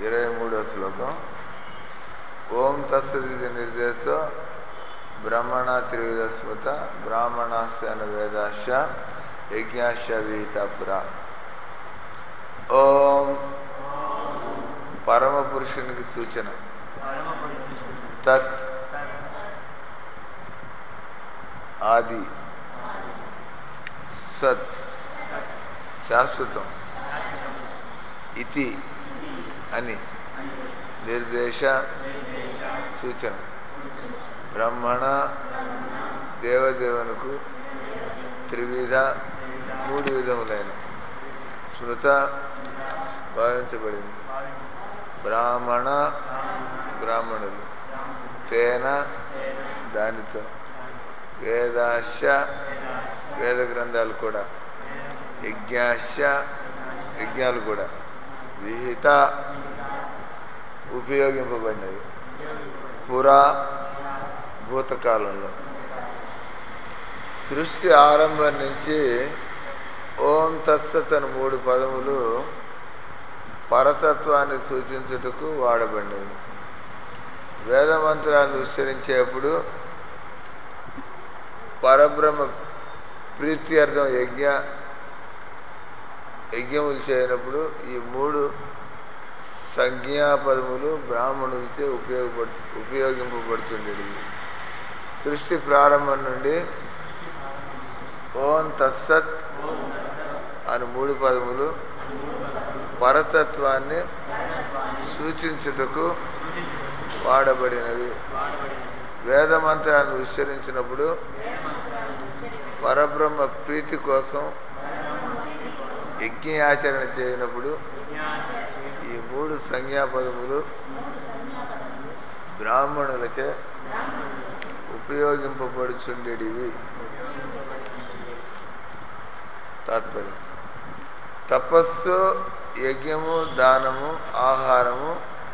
ఇరవై మూడో శ్లోకం ఓం తత్సదితి నిర్దేశో బ్రహ్మణ త్రివిధ స్మృత బ్రాహ్మణాస్య వేదాశ యజ్ఞాశ వీతపుర ఓం పరమ పురుషునికి సూచన తత్ ఆది సత్ శాశ్వతం ఇతి అని నిర్దేశ సూచన బ్రహ్మణ దేవదేవునకు త్రివిధ మూడు విధములైన స్మృత భావించబడింది బ్రాహ్మణ బ్రాహ్మణులు తేన దానితో వేదాశ వేద గ్రంథాలు కూడా యజ్ఞాశ యజ్ఞాలు కూడా విహిత ఉపయోగింపబడినవి పురా భూతకాలంలో సృష్టి ఆరంభం నుంచి ఓం తత్సత్ అని మూడు పదములు పరతత్వాన్ని సూచించుటకు వాడబడినవి వేద మంత్రాన్ని ఉచ్చరించేప్పుడు పరబ్రహ్మ ప్రీత్యర్థం యజ్ఞ యజ్ఞములు చేయనప్పుడు ఈ మూడు సంజ్ఞాపదములు బ్రాహ్మణులచే ఉపయోగపడు ఉపయోగింపబడుతుండేది సృష్టి ప్రారంభం నుండి ఓం తత్సత్ అని మూడు పదములు పరతత్వాన్ని సూచించుటకు వాడబడినవి వేద మంత్రాన్ని ఉచ్చరించినప్పుడు పరబ్రహ్మ ప్రీతి కోసం యజ్ఞాచరణ చేయనప్పుడు ఈ మూడు సంజ్ఞాపదములు బ్రాహ్మణులచే ఉపయోగింపబడుచుండేటివి తాత్పర్యం తపస్సు యజ్ఞము దానము ఆహారము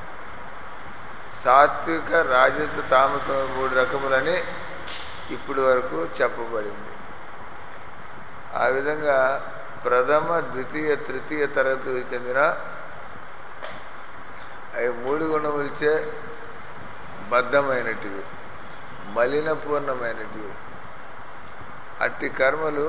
సాత్విక రాజస్సు తామస మూడు రకములని ఇప్పటి వరకు చెప్పబడింది ఆ విధంగా ప్రథమ ద్వితీయ తృతీయ తరగతికి చెందిన అవి మూడు గుణములచే బద్ధమైనటివి మలినపూర్ణమైనటివి అట్టి కర్మలు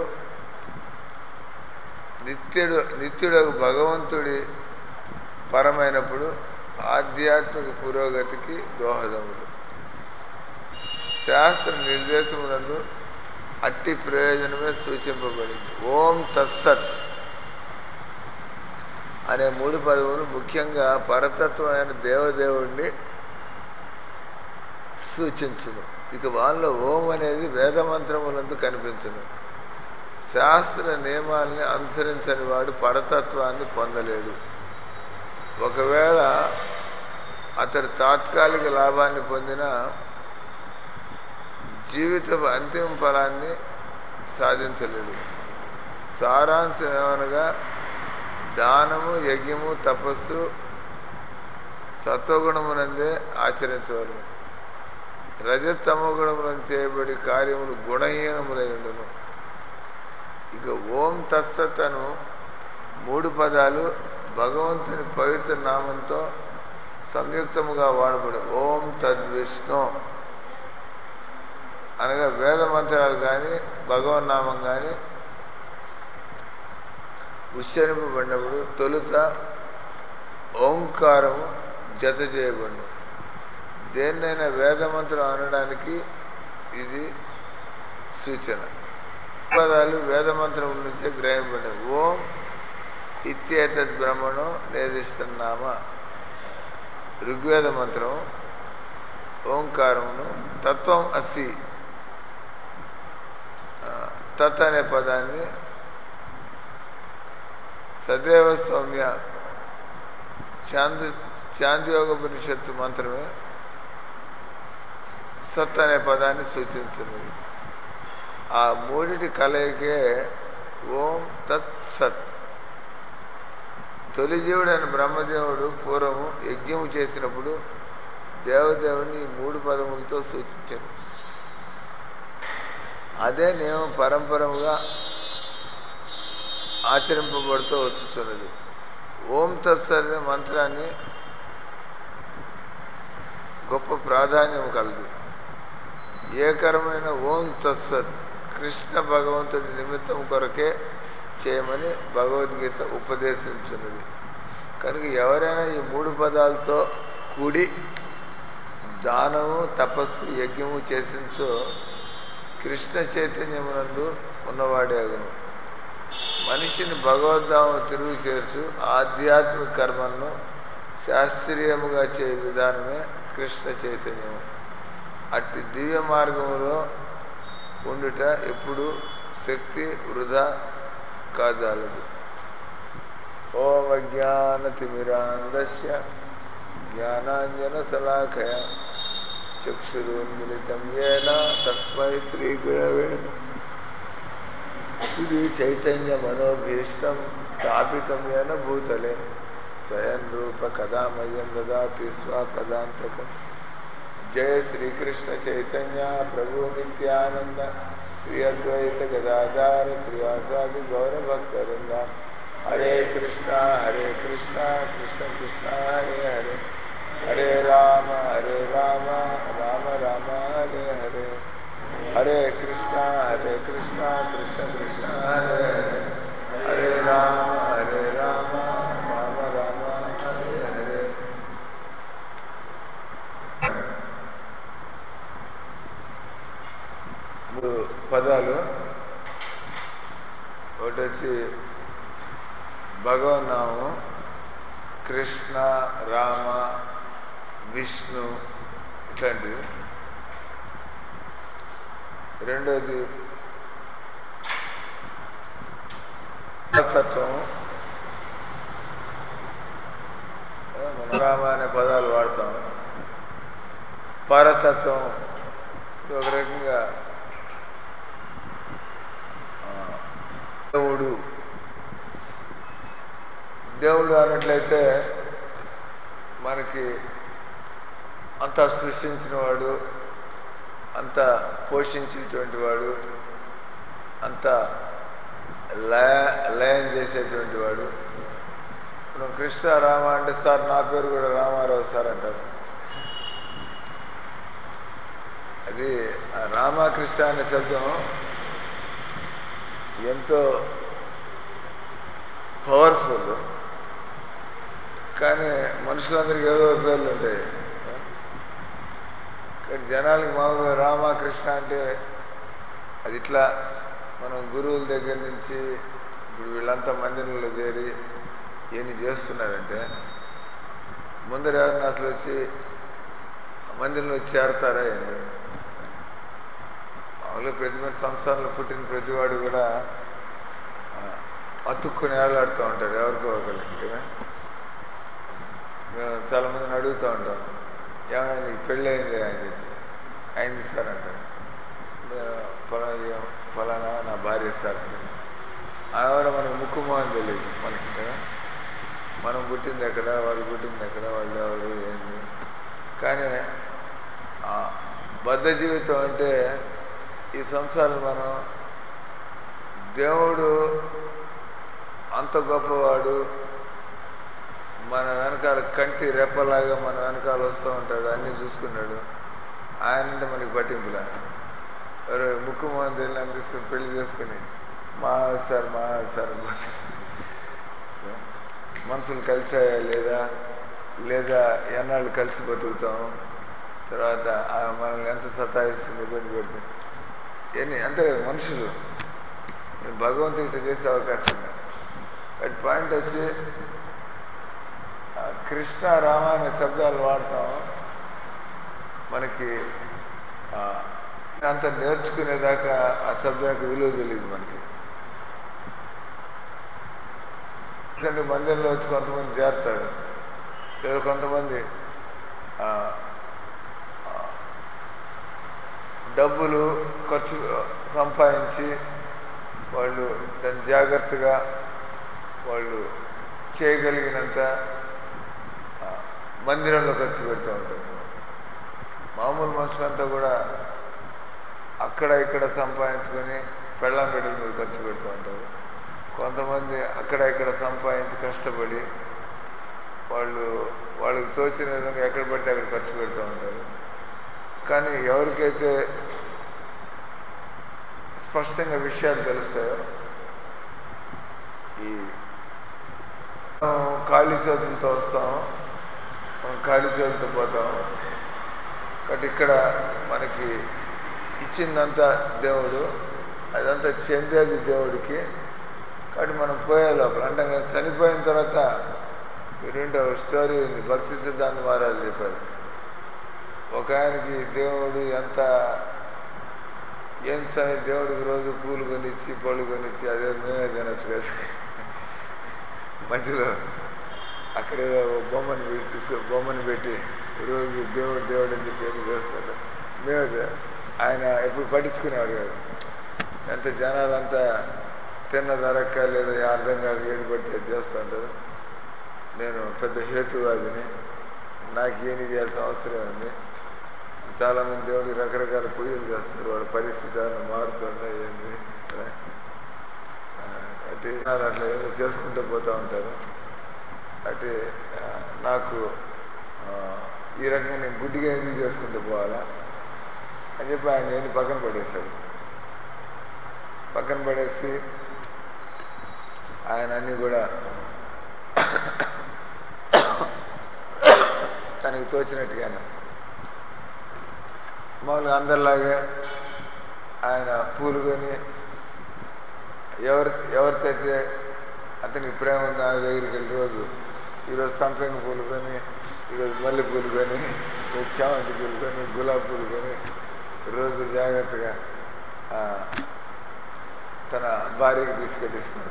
నిత్యుడు నిత్యుడు భగవంతుడి పరమైనప్పుడు ఆధ్యాత్మిక పురోగతికి దోహదములు శాస్త్ర నిర్దేశములందు అట్టి ప్రయోజనమే సూచింపబడింది ఓం తత్సత్ అనే మూడు పదవులు ముఖ్యంగా పరతత్వమైన దేవదేవుడిని సూచించును ఇక వాళ్ళలో ఓం అనేది వేదమంత్రములందు కనిపించును శాస్త్ర నియమాల్ని అనుసరించని వాడు పరతత్వాన్ని పొందలేడు ఒకవేళ అతడు తాత్కాలిక లాభాన్ని పొందిన జీవిత అంతిమ ఫలాన్ని సాధించలేడు సారాంశం ఏమనగా దానము యజ్ఞము తపస్సు సత్వగుణమునందే ఆచరించవలను రజతమ గుణములను చేయబడి కార్యములు గుణహీనములై ఉండును ఇక ఓం తత్సత్ అను మూడు పదాలు భగవంతుని పవిత్ర నామంతో సంయుక్తముగా వాడబడి ఓం తద్విష్ణు అనగా వేద మంత్రాలు కానీ భగవన్నామం కానీ ఉచ్చరింపబడినప్పుడు తొలుత ఓంకారము జత చేయబడి దేన్నైనా వేదమంత్రం అనడానికి ఇది సూచన పదాలు వేదమంత్రం నుంచే గ్రహింపబడినవి ఓం ఇత్యేతద్ బ్రహ్మణం నేదిస్తున్నామా ఋగ్వేద మంత్రం ఓంకారమును తత్వం అసి తత్ అనే పదాన్ని సదేవ సౌమ్య చాంది చాంద్యోగోపనిషత్తు మంత్రమే సత్ అనే పదాన్ని సూచించున్నది ఆ మూడిటి కలయికే ఓం తత్ సత్ తొలి జీవుడైన బ్రహ్మదేవుడు పూర్వము యజ్ఞము చేసినప్పుడు దేవదేవుని ఈ మూడు పదములతో సూచించారు అదే నియమం పరంపరముగా ఆచరింపబడుతూ వచ్చుచున్నది ఓం తత్సత్ మంత్రాన్ని గొప్ప ప్రాధాన్యం కలదు ఏకరమైన ఓం తత్సత్ కృష్ణ భగవంతుడి నిమిత్తం కొరకే చేయమని భగవద్గీత ఉపదేశించున్నది కనుక ఎవరైనా ఈ మూడు పదాలతో కూడి దానము తపస్సు యజ్ఞము చేసించో కృష్ణ చైతన్యమునందు ఉన్నవాడే అగును మనిషిని భగవద్ధామం తిరుగు చేర్చు ఆధ్యాత్మిక కర్మలను శాస్త్రీయముగా చే విధానమే కృష్ణ చైతన్యము అట్టి దివ్య మార్గములో ఉండుట ఎప్పుడు శక్తి వృధా కాదాలదు ఓం అజ్ఞానతిమిరాంధస్య జ్ఞానాంజన శలాఖయ చక్షురున్మిళితం ఏన తస్మై శ్రీ గురవే శ్రీ చైతన్య మనోభీష్టం స్థాపితం ఏన భూతలే స్వయం రూప కదామయం దదాతి స్వపదాంతకం జయ శ్రీకృష్ణ చైతన్య ప్రభు నిత్యానంద శ్రీ అద్వైత గదాధార శ్రీవాసాది గౌర భక్తవృంద హరే కృష్ణ హరే కృష్ణ కృష్ణ కృష్ణ హరే హరే హరే రామ హరే రామ రామ రామ హరే హరే హరే కృష్ణ హరే కృష్ణ కృష్ణ కృష్ణ హరే హరే హరే రామ హరే రామ రామ రామ హరే హరే మూడు పదాలు ఒకటి వచ్చి భగవన్నామం కృష్ణ రామ విష్ణు ఇట్లాంటివి రెండోది తత్వం మన రామ అనే పదాలు వాడతాం పరతత్వం ఒక రకంగా ఆ, దేవుడు దేవుడు అన్నట్లయితే మనకి అంతా సృష్టించిన వాడు అంత పోషించేటువంటి వాడు అంత లయ లయం చేసేటువంటి వాడు ఇప్పుడు కృష్ణ రామ అంటే సార్ నా పేరు కూడా రామారావు సార్ అంటారు అది ఆ రామకృష్ణ అనే శబ్దం ఎంతో పవర్ఫుల్ కానీ మనుషులందరికీ ఏదో ఒక పేర్లు ఉంటాయి కానీ జనాలకి మామూలుగా రామకృష్ణ అంటే అది ఇట్లా మనం గురువుల దగ్గర నుంచి ఇప్పుడు వీళ్ళంతా మందిరంలో చేరి ఏమి చేస్తున్నారంటే ముందర ఎవరిని అసలు వచ్చి మందిరంలో చేరతారా ఏంటి మామూలుగా ప్రతి మంది సంవత్సరంలో పుట్టిన ప్రతివాడు కూడా ఆ, అతుక్కుని ఏలాడుతూ ఉంటారు ఎవరికో ఒకరికి కదా మేము చాలా మందిని అడుగుతూ ఉంటాం ఏమైనా నీకు పెళ్ళి అయింది అని చెప్పి అయింది సార్ అంటారు ఫలానా ఫలానా నా భార్య సార్ అంటారు. ఆమె కూడా మనకు ముక్కుమో అని తెలియదు మనకి కదా మనం పుట్టింది ఎక్కడ వాళ్ళు పుట్టింది ఎక్కడ వాళ్ళు ఎవరు ఏంది కానీ ఆ బద్ధ జీవితం అంటే ఈ సంసారం మనం దేవుడు అంత గొప్పవాడు మన వెనకాల కంటి రెప్పలాగా మన వెనకాల వస్తూ ఉంటాడు అన్నీ చూసుకున్నాడు ఆయన అంటే మనకి పట్టింపులా ఎవరు ముక్కు మొహం తెలియని తీసుకుని పెళ్లి చేసుకుని మా సార్ మా సార్ మనుషులు కలిసాయా లేదా లేదా ఎన్నాళ్ళు కలిసి బతుకుతాం తర్వాత ఆ మనల్ని ఎంత సతాయిస్తుంది ఇబ్బంది పెడుతుంది ఎన్ని అంతే కదా మనుషులు నేను భగవంతుడి ఇట్లా చేసే అవకాశం లేదు బట్ పాయింట్ వచ్చి ఆ కృష్ణ రామ అనే శబ్దాలు వాడతాం మనకి ఆ, అంత నేర్చుకునేదాకా ఆ శబ్దానికి విలువ తెలియదు మనకి ఎందుకంటే మందిరంలో వచ్చి కొంతమంది చేరుతాడు లేదా కొంతమంది ఆ, ఆ, డబ్బులు ఖర్చు సంపాదించి వాళ్ళు దాన్ని జాగ్రత్తగా వాళ్ళు చేయగలిగినంత ఆ, మందిరంలో ఖర్చు పెడుతూ ఉంటారు మామూలు మనుషులంతా కూడా అక్కడ ఇక్కడ సంపాదించుకొని పెళ్ళాం బిడ్డల మీద ఖర్చు పెడుతూ ఉంటారు కొంతమంది అక్కడ ఇక్కడ సంపాదించి కష్టపడి వాళ్ళు వాళ్ళకి తోచిన విధంగా ఎక్కడ పడితే అక్కడ ఖర్చు పెడుతూ ఉంటారు కానీ ఎవరికైతే స్పష్టంగా విషయాలు తెలుస్తాయో ఈ మనం ఖాళీ చేతులతో వస్తాము మనం ఖాళీ చేతులతో పోతాము కాబట్టి ఇక్కడ మనకి ఇచ్చిందంతా దేవుడు అదంతా చెందేది దేవుడికి కాబట్టి మనం పోయే లోపల అంటే ఇంకా చనిపోయిన తర్వాత మీరుంటే ఒక స్టోరీ ఉంది భక్తి సిద్ధాంత మహారాజు చెప్పారు ఒక ఆయనకి దేవుడు ఎంత ఏం సరే దేవుడికి రోజు పూలు కొనిచ్చి పళ్ళు కొనిచ్చి అదే మేమే తినొచ్చు కదా మధ్యలో అక్కడే ఓ బొమ్మని పెట్టి తీసుకో బొమ్మని పెట్టి రోజు దేవుడు దేవుడు అని చెప్పి ఏం చేస్తాడు మేమే ఆయన ఎప్పుడు పట్టించుకునేవాడు కాదు ఎంత జనాలంతా తిన్న దొరక్క లేదా అర్థం కాక ఏడు పట్టి అది చేస్తూ ఉంటారు నేను పెద్ద హేతువాదిని నాకు ఏమి చేయాల్సిన అవసరం ఉంది చాలామంది దేవుడికి రకరకాల పూజలు చేస్తారు వాళ్ళ పరిస్థితి ఏమైనా మారుతుందా ఏంది అంటే అట్లా ఏదో చేసుకుంటూ పోతూ ఉంటారు అంటే ఆ, నాకు ఆ, ఈ రకంగా నేను గుడ్డిగా ఎందుకు చేసుకుంటూ పోవాలా అని చెప్పి ఆయన నేను పక్కన పడేశాడు పక్కన పడేసి ఆయన అన్నీ కూడా తనకి తోచినట్టుగానే మామూలుగా అందరిలాగే ఆయన పూలు కొని ఎవరి ఎవరికైతే అతనికి ప్రేమ ఉందో ఆమె దగ్గరికి వెళ్ళి రోజు ఈరోజు సంపంగి పూలు కొని ఈరోజు మల్లె పూలు కొని ఈరోజు చామంతి పూలు కొని గులాబీ పూలు కొని రోజు జాగ్రత్తగా ఆ, తన భార్యకి తీసుకెళ్ళిస్తున్నాడు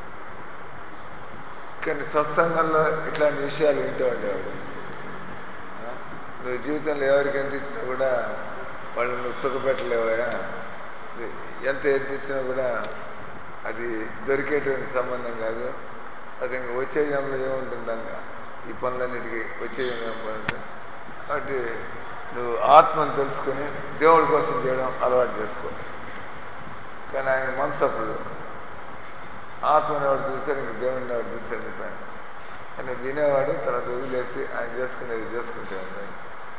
కానీ సత్సంగంలో ఇట్లాంటి విషయాలు వింటూ ఉండేవాడు ఆ, నువ్వు జీవితంలో ఎవరికి ఎంత ఇచ్చినా కూడా వాళ్ళు నువ్వు సుఖపెట్టలేవా ఎంత ఎంత ఇచ్చినా కూడా అది దొరికేటువంటి సంబంధం కాదు అది ఇంకా వచ్చే జన్మలో ఏముంటుందంట ఈ పనులన్నిటికీ వచ్చే జన్మ పనులు కాబట్టి నువ్వు ఆత్మను తెలుసుకొని దేవుడి కోసం చేయడం అలవాటు చేసుకో కానీ ఆయన మనసు అప్పుడు ఆత్మని ఎవడు చూశారు ఇంక దేవుడిని ఎవడు చూశారు చెప్పాను అని వినేవాడు తర్వాత వదిలేసి ఆయన చేసుకునేది చేసుకుంటే ఉంటాడు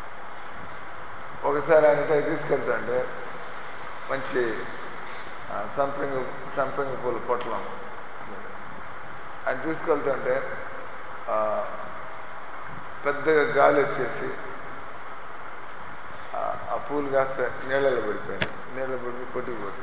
ఒకసారి ఆయన ఇట్లా తీసుకెళ్తాంటే మంచి ఆ, సంపంగి సంపంగి పూల పొట్లం ఆయన తీసుకెళ్తుంటే ఆ, పెద్దగా గాలి వచ్చేసి ఆ, ఆ పూలు కాస్త నీళ్ళలో పడిపోయింది నీళ్ళలో పడిపోయి కొట్టుకుపోతుంది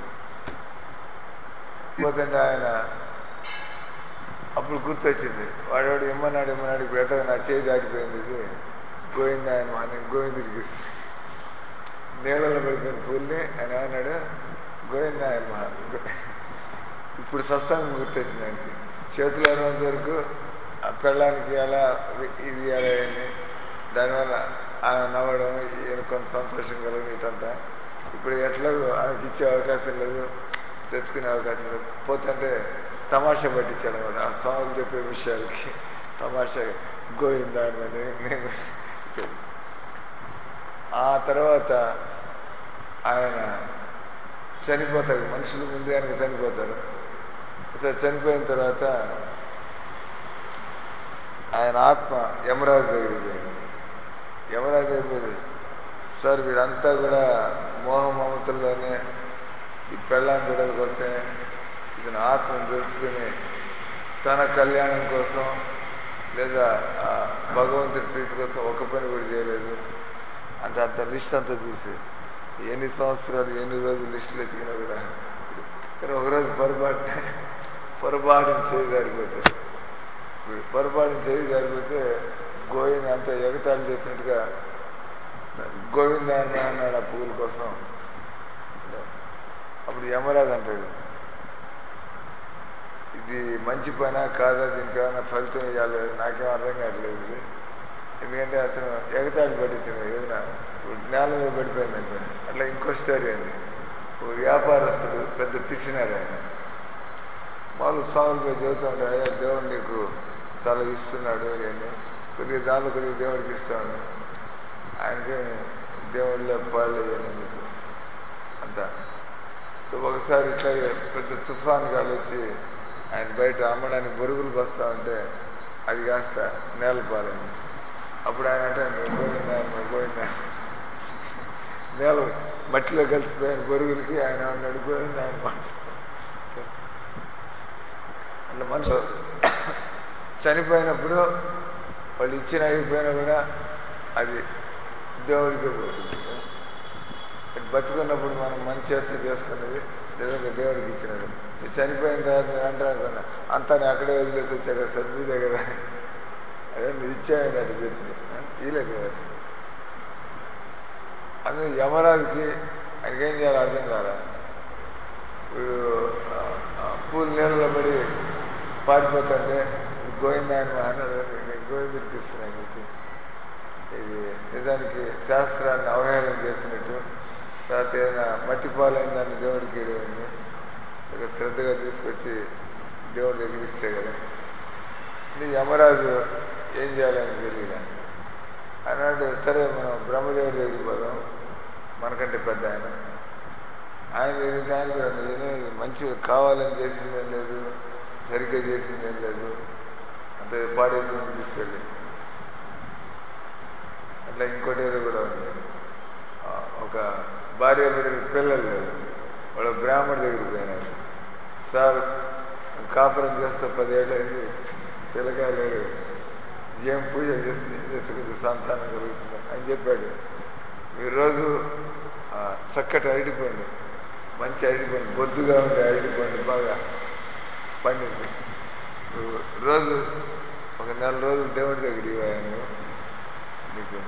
పోతుంటే ఆయన అప్పుడు గుర్తొచ్చింది వాడవాడు ఇమ్మన్నాడు ఇమ్మన్నాడు ఇప్పుడు ఎట్లా నా చేయి దాటిపోయింది ఇది గోవింద ఆయన మా నేను గోవిందుడికి ఇస్తాను నీళ్ళలో పడిపోయిన పూల్ని ఆయన ఏమన్నాడు గోవింద ఆయన మా ఇప్పుడు సత్సంగం గుర్తొచ్చింది ఆయనకి చేతిలో ఉన్నంత వరకు ఆ పెళ్ళానికి అలా ఇది అలా అయింది దానివల్ల ఆమె నవ్వడం ఈయన కొంత సంతోషం కలగడం ఇటంతా ఇప్పుడు ఎట్లా ఆమెకి ఇచ్చే అవకాశం లేదు తెచ్చుకునే అవకాశం లేదు పోతుంటే తమాషా పట్టించాడు అనమాట ఆ స్వామికి చెప్పే విషయాలకి తమాషా గోవిందా అని నేను ఆ తర్వాత ఆయన చనిపోతాడు మనుషులు ముందు ఆయనకు చనిపోతాడు అసలు చనిపోయిన తర్వాత ఆయన ఆత్మ యమరాజు దగ్గరికి పోయింది యమరాజు దగ్గరికి పోయింది సార్ వీడంతా కూడా మోహ మమతల్లోనే ఈ పెళ్ళాం బిడ్డల కోసమే ఇతని ఆత్మను తెలుసుకుని తన కళ్యాణం కోసం లేదా ఆ భగవంతుడి ప్రీతి కోసం ఒక పని కూడా చేయలేదు అంటే అంత లిస్ట్ అంతా చూసి ఎన్ని సంవత్సరాలు ఎన్ని రోజులు లిస్టులు ఎత్తికినా కూడా కానీ ఒకరోజు పొరపాటు పొరపాటుని చేయి జారిపోతే ఇప్పుడు పొరపాటుని చేయి జారిపోతే గోవింద అంతా ఎగతాళి చేసినట్టుగా గోవింద అని అన్నాడు ఆ పువ్వుల కోసం అప్పుడు యమరాజు అంటాడు ఇది మంచి పనా కాదా దీనికి ఏమైనా ఫలితం ఇవ్వాలి నాకేం అర్థం కావట్లేదు ఇది ఎందుకంటే అతను ఎగతాళి పట్టించాడు ఏదైనా ఇప్పుడు నేల మీద పడిపోయింది అనుకోండి అట్లా ఇంకో స్టోరీ అయింది ఓ వ్యాపారస్తుడు పెద్ద పిసినారు ఆయన మామూలు స్వాములు పోయి చదువుతూ ఉంటాడు అయ్యా దేవుడు నీకు చాలా ఇస్తున్నాడు ఇవన్నీ కొద్దిగా దానిలో కొద్దిగా దేవుడికి ఇస్తాను ఆయనకి దేవుళ్ళ పాళ్ళు ఇవన్నీ మీకు అంతా సో ఒకసారి ఇట్లాగే పెద్ద తుఫాన్ గాలి వచ్చి ఆయన బయట అమ్మడానికి బొరుగులు బస్తా ఉంటే అది కాస్త నేలపాలైంది అప్పుడు ఆయన అంటే "నువ్వు గోవిందా నువ్వు గోవిందా నేల మట్టిలో కలిసిపోయిన బొరుగులకి ఆయన అన్నాడు గోవిందా ఆయన మాట అట్లా మనుషులు చనిపోయినప్పుడు వాళ్ళు ఇచ్చిన అయిపోయినా కూడా అది దేవుడికి పోతుంది ఇటు బతుకున్నప్పుడు మనం మంచి చేత చేసుకున్నది నిజంగా దేవుడికి ఇచ్చినది ఇది చనిపోయిన తర్వాత నేను అంటాను కదా అంతా నేను అక్కడే వదిలేసి వచ్చా కదా సార్ మీదే కదా అదే నువ్వు ఇచ్చాయని అటు చెప్పి ఇలేదు కదా అందులో యమరాజుకి ఆయనకి ఏం చేయాలో అర్థం కాదా వీడు ఆ, ఆ, పూలు నీళ్ళలో పడి పారిపోతుంటే గోవిందా అని అన్నాడు నేను గోవిందుడికి ఇస్తున్నాను నీకు ఇది నిజానికి శాస్త్రాన్ని అవహేళన చేసినట్టు తర్వాత ఏదైనా మట్టి పాలైన దాన్ని దేవుడికి ఇవ్వండి ఇక శ్రద్ధగా తీసుకొచ్చి దేవుడి దగ్గర ఇస్తే కదా ఇది యమరాజు ఏం చేయాలని తెలియదు అన్నాడు సరే మనం బ్రహ్మదేవుడి దగ్గరికి పోదాం మనకంటే పెద్ద ఆయన ఆయన దగ్గరికి ఆయన కూడా నేనే మంచిగా కావాలని చేసిందేం లేదు సరిగ్గా చేసిందేం లేదు అంతే పాడైపోయింది తీసుకెళ్ళి అట్లా ఇంకోటి ఏదో కూడా ఉంది ఆ, ఒక భార్య బిడ్డలు పిల్లలు లేదు వాళ్ళ బ్రాహ్మణుడి దగ్గరికి పోయినారు సార్ కాపురం చేస్తే పదేళ్ళు అయింది పిల్లకాయ లేదు ఏం పూజ చేసి ఏం చేసుకుంది సంతానం కలుగుతుంది అని చెప్పాడు ఈ రోజు ఆ, చక్కటి అరటిపండు మంచి అరటిపండు బొద్దుగా ఉండే అరటిపండు బాగా పండింది నువ్వు రోజు ఒక నెల రోజులు దేవుడి దగ్గరికి పోయాను నీకు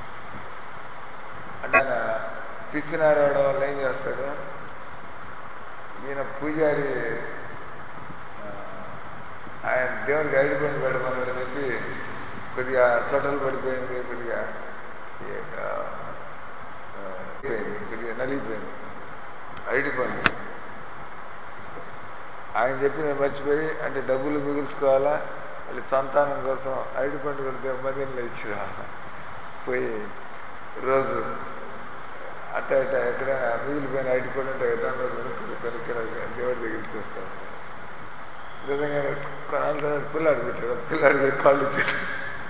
అంటే ఆయన పిచ్చినారావడం వల్ల ఏం చేస్తాడు ఈయన పూజారి ఆ, ఆయన దేవుడికి ఐడిపోయిన పెడమని చెప్పి కొద్దిగా చొట్టలు పడిపోయింది కొద్దిగా ఈ, ఆ, ఆ, పోయింది, కొద్దిగా నలిగిపోయింది ఐడిపోయింది ఆయన చెప్పి నేను మర్చిపోయి అంటే డబ్బులు మిగుల్చుకోవాలా మళ్ళీ సంతానం కోసం ఐడి పండు కొడితే మదీనలో ఇచ్చిరా పోయి రోజు అట్ట అట్ట ఎక్కడైనా మిగిలిపోయిన ఐడి పండు ఉంటే దాంట్లో కొనుక్కొని కొనుక్కొని దేవుడి దగ్గర చూస్తాను నిజంగా కొనాలి తర్వాత పిల్లాడు పెట్టాడు పిల్లాడు పెట్టి కాళ్ళు చేతులు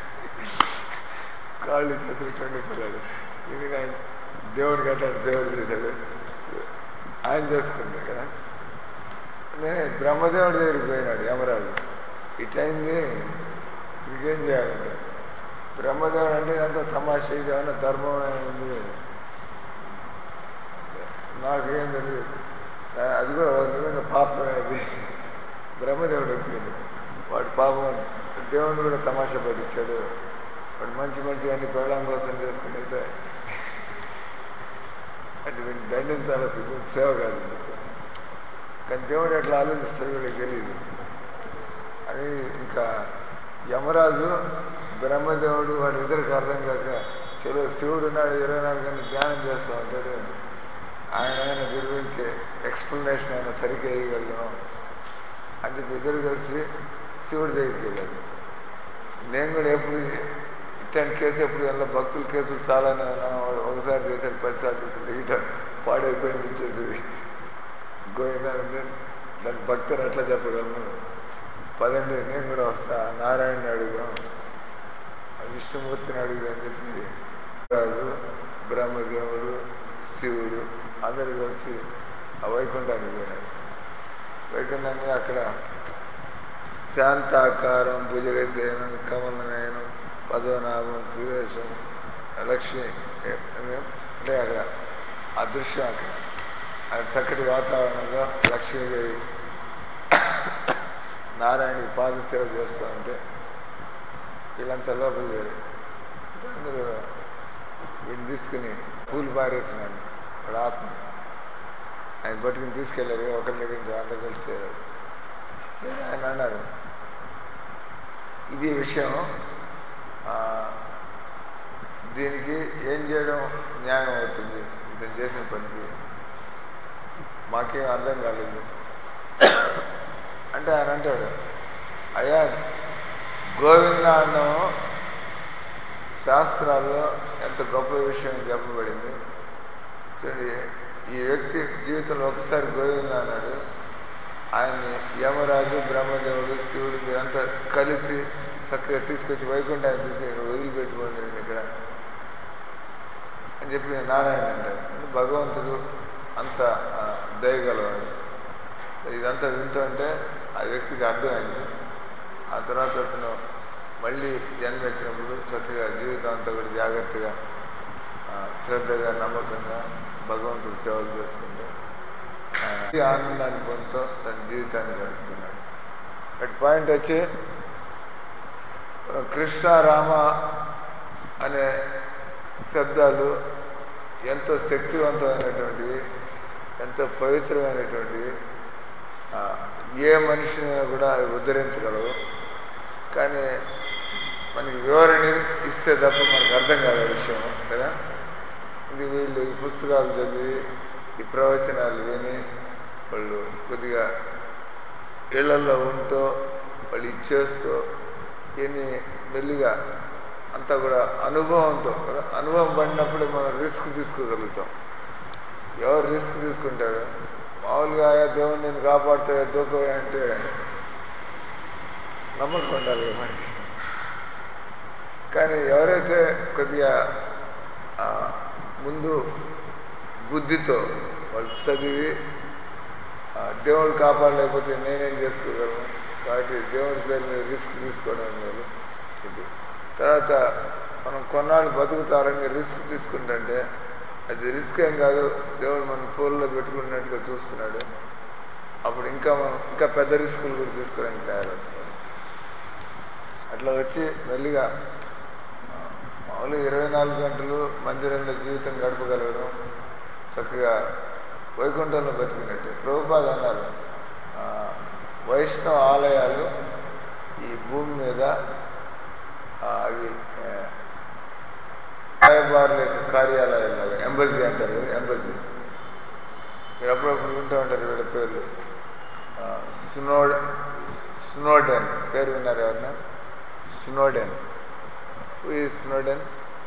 కాళ్ళు చేతులు కండి పిల్లాడు ఇది ఆయన దేవుడికి అంటాడు దేవుడు చేశాడు ఆయన చేసుకుంది కదా నేను బ్రహ్మదేవుడి దగ్గరికి పోయినాడు యమరాజు ఇటైంది ఇంకేం చేయాలంటే బ్రహ్మదేవుడు అంటే అంత తమాషా ఇది ఏమన్నా ధర్మం అయింది నాకేం తెలియదు నా- అది కూడా ఒక విధంగా పాపమే అది బ్రహ్మదేవుడు వచ్చింది వాడు పాపం దేవుడు కూడా తమాషా పట్టించాడు వాడు మంచి మంచి అన్ని పెళ్ళం కోసం చేసుకునేస్తే అంటే వీడిని దండించాలి సేవ కాదు కానీ దేవుడు ఎట్లా ఆలోచిస్తాడు వీళ్ళకి తెలియదు అని ఇంకా యమరాజు బ్రహ్మదేవుడు వాడి ఇద్దరికి అర్థం కాక చలో శివుడు ఉన్నాడు ఇరవై నాలుగు గంటలు ధ్యానం చేస్తూ ఉంటాడు ఆయన ఆయన గురించి ఎక్స్ప్లెనేషన్ ఆయన సరిగ్గా వేయగలను అని చెప్పి ఇద్దరు కలిసి శివుడి దగ్గరికి వెళ్ళాడు నేను కూడా ఎప్పుడు ఇట్లాంటి కేసు ఎప్పుడు వెళ్ళా భక్తుల కేసులు చాలానే ఉన్నాను ఒకసారి చేశాడు పదిసార్లు చేశాడు ఇట పాడైపోయింది ఇచ్చేది గోవిందా అంటే దాని భక్తులు అట్లా చెప్పగలను పదండి నేను కూడా వస్తా నారాయణని అడుగుదాం విష్ణుమూర్తిని అడుగుదాం అని చెప్పి రాజు బ్రహ్మదేవుడు శివుడు అందరు కలిసి ఆ వైకుంఠానికి పోయినారు వైకుంఠాన్ని అక్కడ శాంతాకారం భుజగశయనం కమలనయనం పదవనాభం సురేషం లక్ష్మి అంటే అక్కడ ఆ దృశ్యం అక్కడ ఆ చక్కటి వాతావరణంలో లక్ష్మీదేవి నారాయణకి పాదసేవ చేస్తూ ఉంటే వీళ్ళంతా లోపల చేరి అందరూ వీడిని తీసుకుని పూలు పారేసినాడు వాడు ఆత్మ ఆయన పట్టుకుని తీసుకెళ్ళారు ఒకరి దగ్గర నుంచి అందరు కలిసి చేరారు చేరి ఆయన అన్నారు ఇది విషయం ఆ, దీనికి ఏం చేయడం న్యాయం అవుతుంది ఇతను చేసిన పనికి మాకేం అర్థం కాలేదు అంటే ఆయన అంటాడు అయ్యా గోవింద అన్నం శాస్త్రాల్లో ఎంత గొప్ప విషయం చెప్పబడింది చూడండి ఈ వ్యక్తి జీవితంలో ఒకసారి గోవింద అన్నాడు ఆయన్ని యమరాజు బ్రహ్మదేవుడు శివుడు వీరంతా కలిసి చక్కగా తీసుకొచ్చి వైకుంఠాన్ని తీసుకొని వదిలిపెట్టుకోండి నేను ఇక్కడ అని చెప్పి నారాయణ అంటాడు అంటే భగవంతుడు అంత ఆ, దయగలవాడు ఇదంతా వింటుంటే ఆ వ్యక్తికి అర్థమైంది ఆ తర్వాత అతను మళ్ళీ జన్మెత్తినప్పుడు చక్కగా జీవితం అంతా కూడా జాగ్రత్తగా ఆ, శ్రద్ధగా నమ్మకంగా భగవంతుడు సేవలు చేసుకుంటూ ఆయన ఈ ఆనందాన్ని పొందుతూ తన జీవితాన్ని గడుపుతున్నాడు అట్ పాయింట్ వచ్చి ఆ, కృష్ణ రామ అనే శబ్దాలు ఎంతో శక్తివంతమైనటువంటివి ఎంతో పవిత్రమైనటువంటివి ఆ, ఏ మనిషిని కూడా అవి ఉద్ధరించగలవు కానీ మనకి వివరణ ఇస్తే తప్ప మనకు అర్థం కాదు ఆ విషయం కదా ఇది వీళ్ళు ఈ పుస్తకాలు చదివి ఈ ప్రవచనాలు విని వాళ్ళు కొద్దిగా ఇళ్లలో ఉంటూ వాళ్ళు ఇచ్చేస్తూ ఇన్ని మెల్లిగా అంతా కూడా అనుభవంతో కదా, అనుభవం పడినప్పుడు మనం రిస్క్ తీసుకోగలుగుతాం ఎవరు రిస్క్ తీసుకుంటారు మామూలుగా "ఆ దేవుడు నేను కాపాడుతాడు దూకవే అంటే నమ్మకం ఉండాలి కదా మనకి కానీ ఎవరైతే కొద్దిగా ఆ, ముందు బుద్ధితో వాళ్ళు చదివి ఆ, దేవుడు కాపాడలేకపోతే నేనేం చేసుకోగలను కాబట్టి దేవుడి పేరు మీద రిస్క్ తీసుకోవడం మేలు ఇది తర్వాత మనం కొన్నాళ్ళు బతుకుతారంగా రిస్క్ తీసుకుంటుంటే అది రిస్క్ ఏం కాదు దేవుడు మన పూల్లో పెట్టుకున్నట్టుగా చూస్తున్నాడు అప్పుడు ఇంకా మనం ఇంకా పెద్ద రిస్కులు కూడా తీసుకోవడానికి తయారవుతున్నాం అట్లా వచ్చి మెల్లిగా ఆ, మామూలుగా ఇరవై నాలుగు గంటలు మందిరంలో జీవితం గడపగలగడం చక్కగా వైకుంఠంలో బతికినట్టు ప్రభుపాద అన్నారు ఆ, వైష్ణవ ఆలయాలు ఈ భూమి మీద ఆ, అవి ఆ, రాయబారుల యొక్క కార్యాలయాలు ఎంబసీ అంటారు కదా, ఎంబసీ మీరు అప్పుడప్పుడు వింటూ ఉంటారు వీళ్ళ పేర్లు ఆ, స్నోడ్ స్నోడెన్ పేరు విన్నారు ఎవరన్నా స్నోడెన్ హూ ఈ Snowden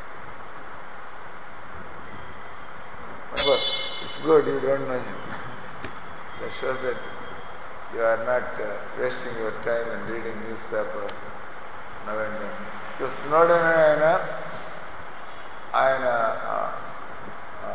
it's good you don't know him that shows that you are not wasting your time and reading newspaper నవండి సో స్నోడెన్ ఆయన ఆయన ఆ, ఆ,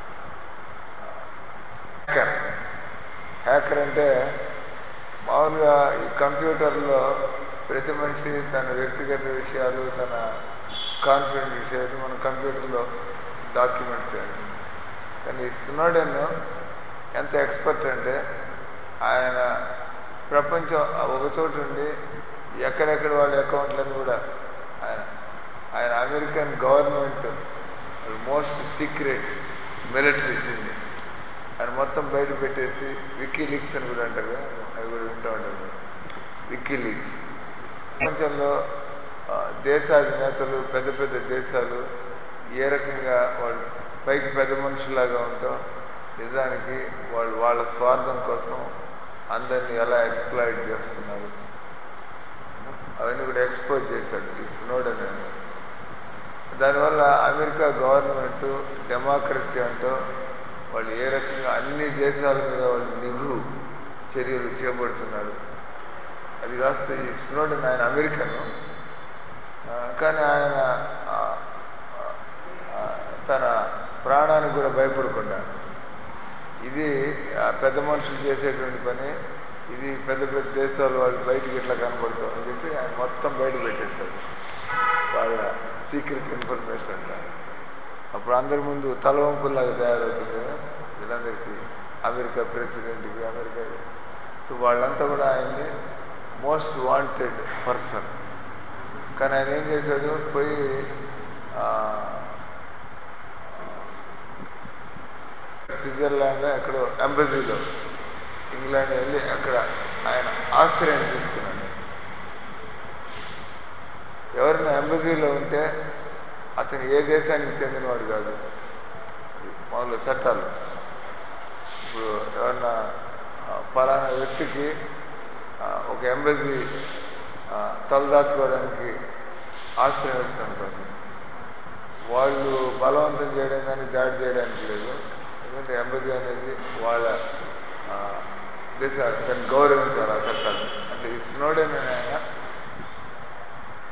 హ్యాకర్ హ్యాకర్ అంటే మామూలుగా ఈ కంప్యూటర్లో ప్రతి మనిషి తన వ్యక్తిగత విషయాలు తన కాన్ఫిడెంట్ విషయాలు మన కంప్యూటర్లో డాక్యుమెంట్స్ చేయాలి కానీ ఈ స్నోడెన్ ఎంత ఎక్స్పర్ట్ అంటే ఆయన ప్రపంచం ఆ ఒక చోటు ఉండి ఎక్కడెక్కడ వాళ్ళ అకౌంట్లను కూడా ఆయన ఆయన American government most secret military దీన్ని ఆయన మొత్తం బయట పెట్టేసి విక్కీ లీక్స్ అని కూడా అంటారు కదా, అవి కూడా వింటూ ఉంటారు విక్కీ లీక్స్ ప్రపంచంలో ఆ, దేశాధినేతలు పెద్ద పెద్ద దేశాలు ఏ రకంగా వాళ్ళు పైకి పెద్ద మనుషులాగా ఉంటాం నిజానికి వాళ్ళు వాళ్ళ స్వార్థం కోసం అందరినీ ఎలా ఎక్స్ప్లాయిట్ చేస్తున్నారు అవన్నీ కూడా ఎక్స్పోజ్ చేశాడు ఈ స్నోడన్ అని దానివల్ల అమెరికా గవర్నమెంట్ డెమోక్రసీ అంటూ వాళ్ళు ఏ రకంగా అన్ని దేశాల మీద వాళ్ళు నిఘు చర్యలు చేపడుతున్నారు అది కాస్త ఈ స్నోడన్ ఆయన అమెరికను ఆ, కానీ ఆయన ఆ, ఆ, తన ప్రాణానికి కూడా భయపడకుండా ఇది ఆ పెద్ద మనుషులు చేసేటువంటి పని ఇది పెద్ద పెద్ద దేశాలు వాళ్ళు బయటికి ఇట్లా కనబడతాం అని చెప్పి ఆయన మొత్తం బయట పెట్టేస్తాడు వాళ్ళ సీక్రెట్ ఇన్ఫర్మేషన్ అంటారు అప్పుడు అందరి ముందు తలవంపుల్లాగా తయారవుతుంది కదా వీళ్ళందరికీ అమెరికా ప్రెసిడెంట్కి అమెరికా సో వాళ్ళంతా కూడా ఆయన్ని మోస్ట్ వాంటెడ్ పర్సన్ కానీ ఆయన ఏం చేశాడు పోయి ఆ, స్విట్జర్లాండ్లో ఎక్కడో ఎంబసీలో ఇంగ్లాండ్ వెళ్ళి అక్కడ ఆయన ఆశ్రయం తీసుకున్నాడు ఎవరైనా ఎంబసీలో ఉంటే అతను ఏ దేశానికి చెందినవాడు కాదు మామూలు చట్టాలు ఇప్పుడు ఎవరన్నా ఆ, పలానా వ్యక్తికి ఆ, ఒక ఎంబసీ ఆ, తలదాచుకోవడానికి ఆశ్రయం ఇస్తుంటారు వాళ్ళు బలవంతం చేయడం కానీ దాడి చేయడానికి లేదు ఎందుకంటే ఎంబసీ అనేది వాళ్ళ ఆ, దేశ దాన్ని గౌరవించాలి ఆ చట్టాలు అంటే ఈ స్నోడెన్ అనే ఆయన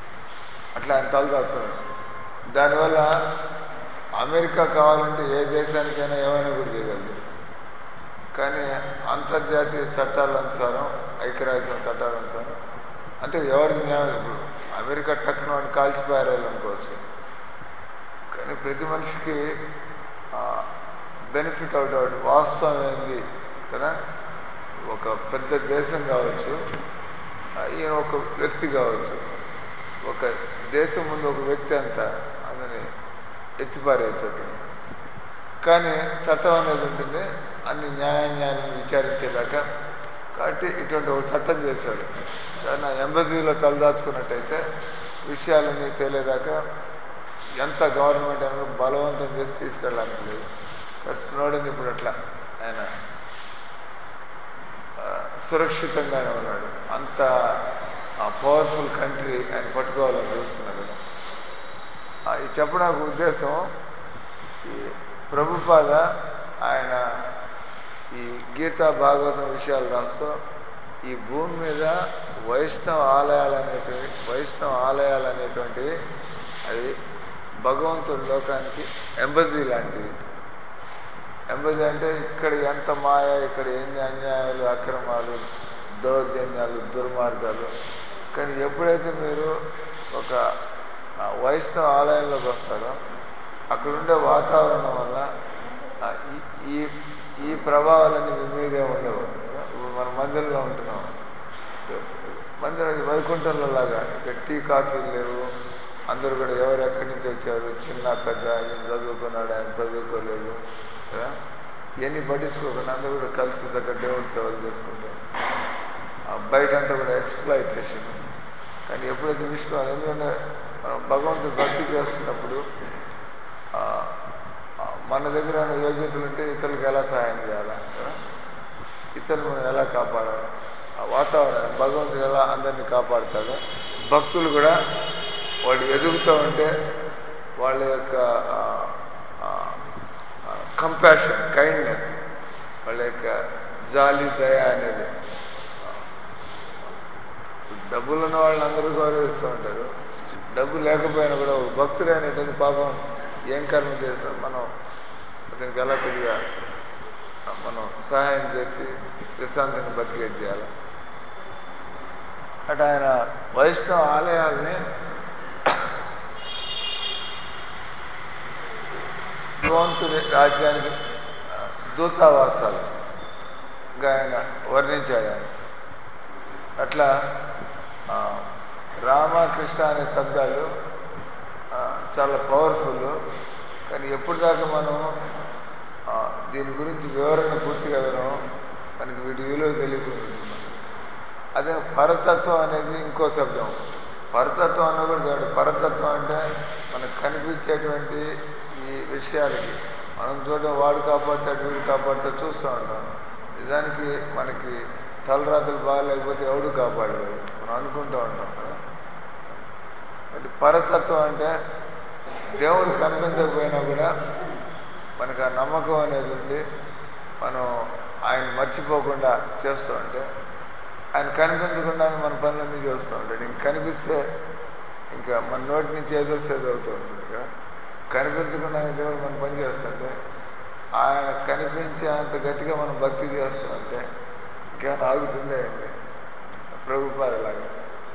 అట్లా ఆయన తలదాచున్నాడు దానివల్ల అమెరికా కావాలంటే ఏ దేశానికైనా ఏమైనా కూడా చేయగలదు కానీ అంతర్జాతీయ చట్టాల అనుసారం ఐక్యరాజ్యం చట్టాల అనుసారం అంటే ఎవరికి న్యాయం ఇప్పుడు అమెరికా టక్కున వాడిని కాల్చిపారాలి అనుకోవచ్చు కానీ ప్రతి మనిషికి బెనిఫిట్ అవుట్ అవుట్ వాస్తవం ఏంది కదా ఒక పెద్ద దేశం కావచ్చు ఆ, ఈయన ఒక వ్యక్తి కావచ్చు ఒక దేశం ముందు ఒక వ్యక్తి అంట అందుని ఎత్తిపారేయచ్చు కానీ చట్టం అనేది ఉంటుంది అన్ని న్యాయాన్యాయాలను విచారించేదాకా కాబట్టి ఇటువంటి ఒక చట్టం చేశాడు కానీ ఎంబసీలో తలదాచుకున్నట్టయితే విషయాలన్నీ తేలేదాకా ఎంత గవర్నమెంట్ అయినా బలవంతం చేసి తీసుకెళ్ళడానికి లేదు కానీ స్నోడెన్ ఇప్పుడు అట్లా ఆయన ఆ, సురక్షితంగానే ఉన్నాడు అంత పవర్ఫుల్ కంట్రీ ఆయన పట్టుకోవాలని చూస్తున్నాడు కదా ఆ, ఇది చెప్పడానికి ఉద్దేశం ఈ ప్రభుపాద ఆయన ఈ గీతా భాగవతం విషయాలు రాస్తూ ఈ భూమి మీద వైష్ణవ ఆలయాలు అనేటివి వైష్ణవ ఆలయాలు అనేటువంటివి అవి భగవంతుడి లోకానికి ఎంబసీ లాంటివి ఎంబసీ అంటే ఇక్కడ ఎంత మాయ ఇక్కడ ఎన్ని అన్యాయాలు అక్రమాలు దౌర్జన్యాలు దుర్మార్గాలు కానీ ఎప్పుడైతే మీరు ఒక ఆ, వైష్ణవ ఆలయంలోకి వస్తారో అక్కడ ఉండే వాతావరణం వల్ల ఆ, ఈ- ఈ ఈ ప్రభావాలన్నీ మీ మీదే ఉండవు ఇప్పుడు మన మందిరంలో ఉంటున్నాం మందిరం ఇది వైకుంఠంలో లాగా ఇక్కడ టీ కాఫీలు లేవు అందరూ కూడా ఎవరు ఎక్కడి నుంచి వచ్చారు చిన్న పెద్ద ఈయన చదువుకున్నాడు ఆయన చదువుకోలేదు కదా ఇవన్నీ పట్టించుకోకుండా అందరూ కూడా కలిసి దగ్గర దేవుడి సేవలు చేసుకుంటారు ఆ బయట అంతా కూడా ఎక్స్ప్లాయిటేషన్ కానీ ఎప్పుడైతే విష్ణు ఎందుకంటే మనం భగవంతుడు భక్తి చేస్తున్నప్పుడు ఆ, ఆ, మన దగ్గర ఉన్న యోగ్యతలు ఉంటే ఇతరులకు ఎలా సహాయం చేయాలా కదా? ఇతరులు మనం ఎలా కాపాడాలి ఆ వాతావరణం భగవంతుడు ఎలా అందరినీ కాపాడుతాడో భక్తులు కూడా వాళ్ళు ఎదుగుతూ ఉంటే వాళ్ళ యొక్క కంపాషన్ కైండ్నెస్ వాళ్ళ యొక్క జాలి దయ అనేది డబ్బులు ఉన్న వాళ్ళని అందరూ గౌరవిస్తూ ఉంటారు డబ్బు లేకపోయినా కూడా ఒక భక్తుడు అనేటువంటి పాపం ఏం కర్మ చేస్తాం మనం అతనికి ఎలా కొద్దిగా మనం సహాయం చేసి ప్రశాంతంగా బతికేట్ చేయాలి అటు ఆయన వైష్ణవ ఆలయాల్ని భగవంతుడి రాజ్యానికి ఆ, దూతావాసాలు ఇంకా ఆయన వర్ణించాడు ఆయన అట్లా ఆ, రామ కృష్ణ అనే శబ్దాలు ఆ, చాలా పవర్ఫుల్ కానీ ఎప్పుడు దాకా మనం ఆ, దీని గురించి వివరణ పూర్తిగా వినం మనకి వీటి విలువ తెలియకుండా అదే పరతత్వం అనేది ఇంకో శబ్దం పరతత్వం అన్న కూడా చూడండి పరతత్వం అంటే మనకు కనిపించేటువంటి ఈ విషయాలకి మనం చూడడం వాడు కాపాడుతాడు వీడు కాపాడుతా చూస్తూ ఉంటాం నిజానికి మనకి తలరాతలు బాగాలేకపోతే ఎవడు కాపాడలేడు మనం అనుకుంటూ ఉంటాం కదా అంటే పరతత్వం అంటే దేవుడు కనిపించకపోయినా కూడా మనకు ఆ నమ్మకం అనేది ఉంది మనం ఆయన మర్చిపోకుండా చేస్తూ ఉంటే ఆయన కనిపించకుండా మన పనులన్నీ చేస్తూ ఉంటాడు ఇంక కనిపిస్తే ఇంకా మన నోటి నుంచి ఏదో సేదో అవుతూ ఉంటుంది కదా కనిపించకుండా దేవుడు మన పని చేస్తుంటే ఆయన కనిపించే అంత గట్టిగా మనం భక్తి చేస్తూ ఉంటే ఇంకేమైనా ఆగుతుందే అండి ప్రభుపాదలాగా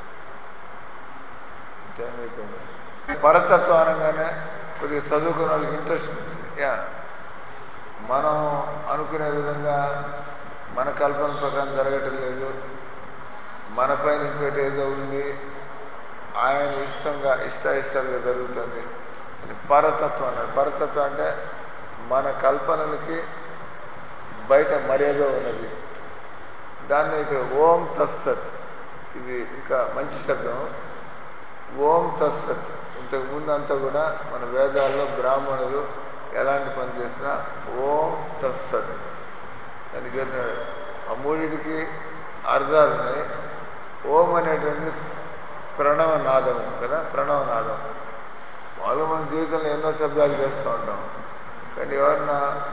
టైం అయిపోయింది పరతత్వం అనగానే కొద్దిగా చదువుకున్న వాళ్ళకి ఇంట్రెస్ట్ ఉంటుంది యా మనం అనుకునే విధంగా మన కల్పన ప్రకారం జరగటం లేదు మన పైన ఇంకోటి ఏదో ఉంది ఆయన ఇష్టంగా ఇష్ట ఇష్టాలుగా జరుగుతుంది అని పరతత్వం అన్నాడు పరతత్వం అంటే మన కల్పనలకి బయట మర్యాద ఉన్నది దాన్ని ఇక్కడ ఓం తస్సత్ ఇది ఇంకా మంచి శబ్దం ఓం తస్సత్ ఇంతకు ముందు అంతా కూడా మన వేదాల్లో బ్రాహ్మణులు ఎలాంటి పని చేసినా ఓం తస్సత్ దానికి ఏంటంటే ఆ మూడింటికి అర్థాలు ఉన్నాయి ఓం అనేటువంటి ప్రణవ నాదం కదా ప్రణవ నాదం వాళ్ళు మన జీవితంలో ఎన్నో శబ్దాలు చేస్తూ ఉంటాం కానీ ఎవరన్నా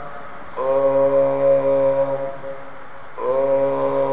ఓం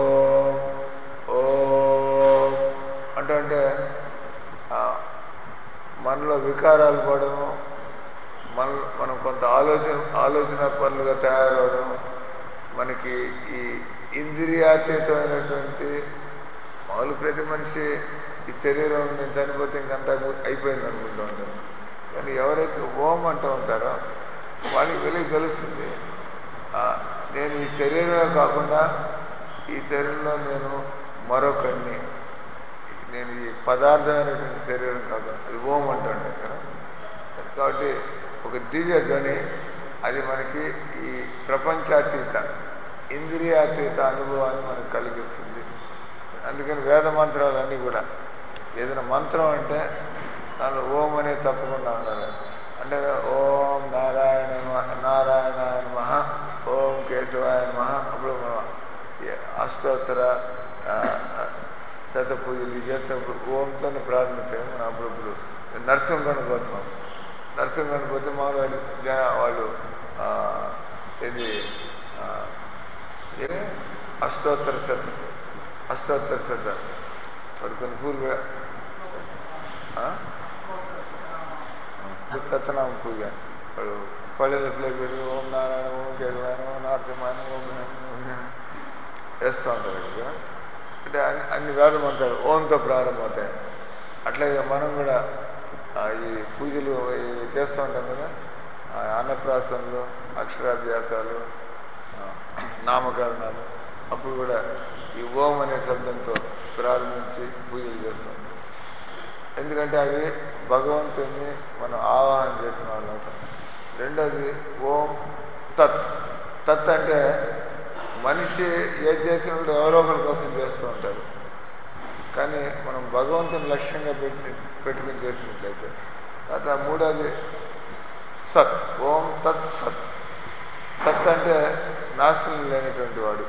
ఓం ఓం అంటూ అంటే ఆ, మనలో వికారాలు పడము మన మనం కొంత ఆలోచన ఆలోచన పనులుగా తయారవడం మనకి ఈ ఇంద్రియాతీతమైనటువంటి మామూలు ప్రతి మనిషి ఈ శరీరం నేను చనిపోతే ఇంకంతా అయిపోయింది అనుకుంటూ ఉంటారు కానీ ఎవరైతే ఓం అంటూ ఉంటారో వాళ్ళకి వెలుగు తెలుస్తుంది ఆ, నేను ఈ శరీరమే కాకుండా ఈ శరీరంలో నేను మరొకరిని నేను ఈ పదార్థమైనటువంటి శరీరం కాకుండా అది ఓం అంటాడు కదా కాబట్టి ఒక దివ్య ధ్వని అది మనకి ఈ ప్రపంచాతీత ఇంద్రియాతీత అనుభవాన్ని మనకు కలిగిస్తుంది అందుకని వేద మంత్రాలన్నీ కూడా ఏదైనా మంత్రం అంటే దానిలో ఓం అనేది తప్పకుండా ఉండాలి అంటే ఓం నారాయణ నమః- నారాయణాయ నమః ఓం కేశవాయ నమః అప్పుడు మనం ఈ అష్టోత్తర ఆ, ఆ, శత పూజలు ఇవి చేసినప్పుడు ఓంతోనే ప్రారంభించాము మనం అప్పుడప్పుడు నరసింహగణ పోతున్నాం నరసింహగణ పోతే మామూలు వాళ్ళు జన వాళ్ళు ఆ, ఇది ఆ, ఏ? అష్టోత్తర శత అష్టోత్తర శత వాడు కొన్ని పూర్వ ఆ? సత్యనామ పూజ వాడు పల్లెల ప్లేట్ పెట్టి ఓం నారాయణ ఓం కేశవాయన ఓం నారసింహాయన ఓం నారాయణ, ఓం నారాయణ వేస్తూ ఉంటారు కదా అంటే అన్ని అన్ని వేదం మంత్రాలు ఓంతో ప్రారంభమవుతాయి అట్లాగే మనం కూడా ఆ, ఈ పూజలు ఈ చేస్తూ ఉంటాం కదా ఆ, అన్నప్రాసనలు అక్షరాభ్యాసాలు ఆ, నామకరణాలు అప్పుడు కూడా ఈ ఓం అనే శబ్దంతో ప్రారంభించి పూజలు చేస్తాం ఎందుకంటే అవి భగవంతుని మనం ఆవాహన చేసిన వాళ్ళు అవుతాం రెండోది ఓం తత్ తత్ అంటే మనిషి ఏది చేసినప్పుడు ఎవరో ఒకరి కోసం చేస్తూ ఉంటారు కానీ మనం భగవంతుని లక్ష్యంగా పెట్టి పెట్టుకుని చేసినట్లయితే తర్వాత మూడోది సత్ ఓం తత్ సత్ సత్ అంటే నాశనం లేనటువంటి వాడు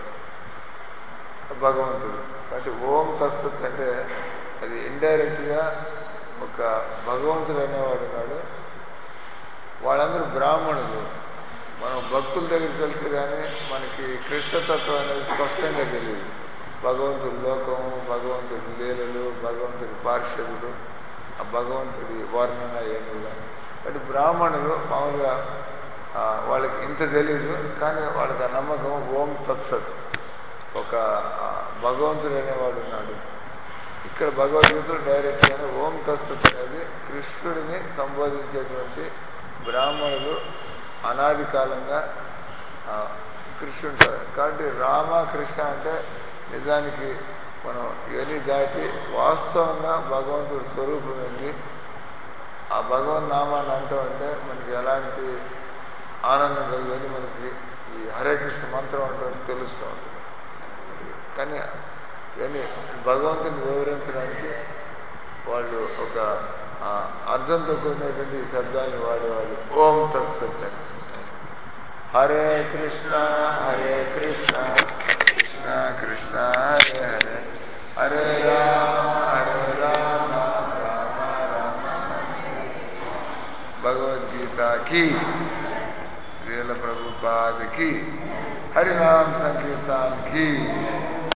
భగవంతుడు కాబట్టి ఓం తత్సత్ అంటే అది ఇండైరెక్ట్గా ఒక భగవంతుడు అనేవాడు ఉన్నాడు వాళ్ళందరూ బ్రాహ్మణులు మనం భక్తుల దగ్గరికి వెళ్తే కానీ మనకి కృష్ణతత్వం అనేది స్పష్టంగా తెలియదు భగవంతుడి లోకము భగవంతుడి లీలలు భగవంతుడి పార్షదుడు ఆ భగవంతుడి వర్ణన ఏమి అంటే బ్రాహ్మణులు మామూలుగా ఆ, వాళ్ళకి ఇంత తెలియదు కానీ వాళ్ళకి ఆ నమ్మకం ఓం తత్సత్ ఒక ఆ, భగవంతుడు అనేవాడు ఉన్నాడు ఇక్కడ భగవద్గీతలో డైరెక్ట్గానే ఓం తత్సత్ అనేది కృష్ణుడిని సంబోధించేటువంటి బ్రాహ్మణులు అనాది కాలంగా ఆ, కృష్ణుడు కాబట్టి రామ కృష్ణ అంటే నిజానికి మనం ఇవన్నీ దాటి వాస్తవంగా భగవంతుడి స్వరూపం ఏంటి ఆ భగవన్ నామాన్ని అంటూ అంటే మనకి ఎలాంటి ఆనందం కలిగేది మనకి ఈ హరే కృష్ణ మంత్రం అంటే తెలుస్తూ ఉంటుంది కానీ కానీ భగవంతుని వివరించడానికి వాళ్ళు ఒక ఆ, అర్థంతో కూడినటువంటి ఈ శబ్దాన్ని వాడేవాళ్ళు ఓం తత్సత్ అని హరే కృష్ణ హరే కృష్ణ కృష్ణ కృష్ణ హరే హరే హరే రామ హరే రామ రామ రామ భగవద్గీత की శ్రీల ప్రభుపాద की हरिनाम संकीर्तन की